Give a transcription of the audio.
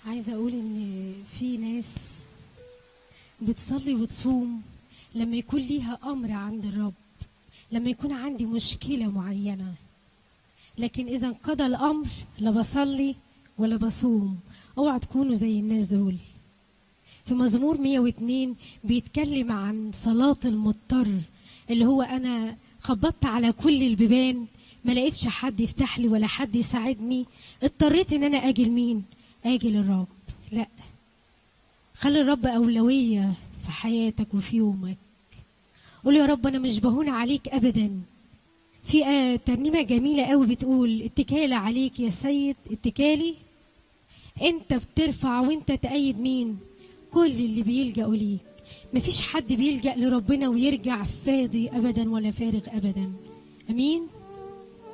عايزه اقول ان في ناس بتصلي وتصوم لما يكون ليها امر عند الرب لما يكون عندي مشكله معينه لكن اذا انقضى الامر لا بصلي ولا بصوم اوعى تكونوا زي الناس دول في مزمور 102 بيتكلم عن صلاة المضطر اللي هو أنا خبطت على كل البيبان ما لقيتش حد يفتح لي ولا حد يساعدني اضطريت ان انا اجي لمين اجي للرب لا خلي الرب اولويه في حياتك وفي يومك قول يا رب انا مش بهون عليك ابدا في آه ترنيمه جميله قوي بتقول اتكالي عليك يا سيد اتكالي انت بترفع وانت تأيد مين كل اللي بيلجأوا ليك مفيش حد بيلجأ لربنا ويرجع فاضي ابدا ولا فارغ ابدا امين